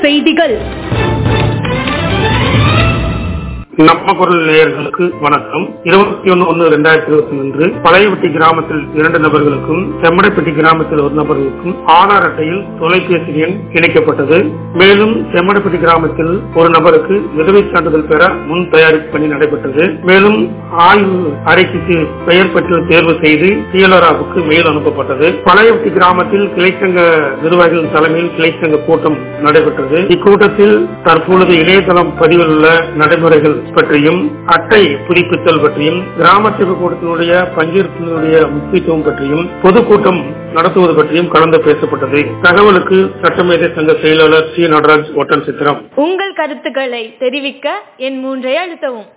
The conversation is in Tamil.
செய்திகள் நம்ம குரல் நேயர்களுக்கு வணக்கம் இருபத்தி ஒன்னு ஒன்னு ரெண்டாயிரத்தி இருபத்தி ஒன்று பழையவட்டி கிராமத்தில் இரண்டு நபர்களுக்கும் செம்மடைப்பட்டி கிராமத்தில் ஒரு நபர்களுக்கும் ஆதார் அட்டையில் தொலைபேசி எண் இணைக்கப்பட்டது மேலும் செம்மடைப்பட்டி கிராமத்தில் ஒரு நபருக்கு விதவை சான்றிதழ் பெற முன் தயாரிப்பு பணி நடைபெற்றது மேலும் ஆய்வு அறிக்கைக்கு பெயர் பட்டியல் தேர்வு செய்து டிஎல்ஆர்ஆவுக்கு மெயில் அனுப்பப்பட்டது பழையவட்டி கிராமத்தில் கிளைச்சங்க நிர்வாகிகள் தலைமையில் கிளைச்சங்க கூட்டம் நடைபெற்றது இக்கூட்டத்தில் தற்பொழுது இணையதளம் பதிவில் உள்ள நடைமுறைகள் பற்றியும் அட்டை புதுப்பித்தல் பற்றியும் கிராம சபை கூட்டத்தினுடைய பங்கேற்பினுடைய முக்கியத்துவம் பற்றியும் பொதுக்கூட்டம் நடத்துவது பற்றியும் கலந்து பேசப்பட்டது தகவலுக்கு சட்டமேதை சங்க செயலாளர் சி நடராஜ் ஒட்டன் சித்திரம் உங்கள் கருத்துக்களை தெரிவிக்க என் மூன்றை அழுத்தவும்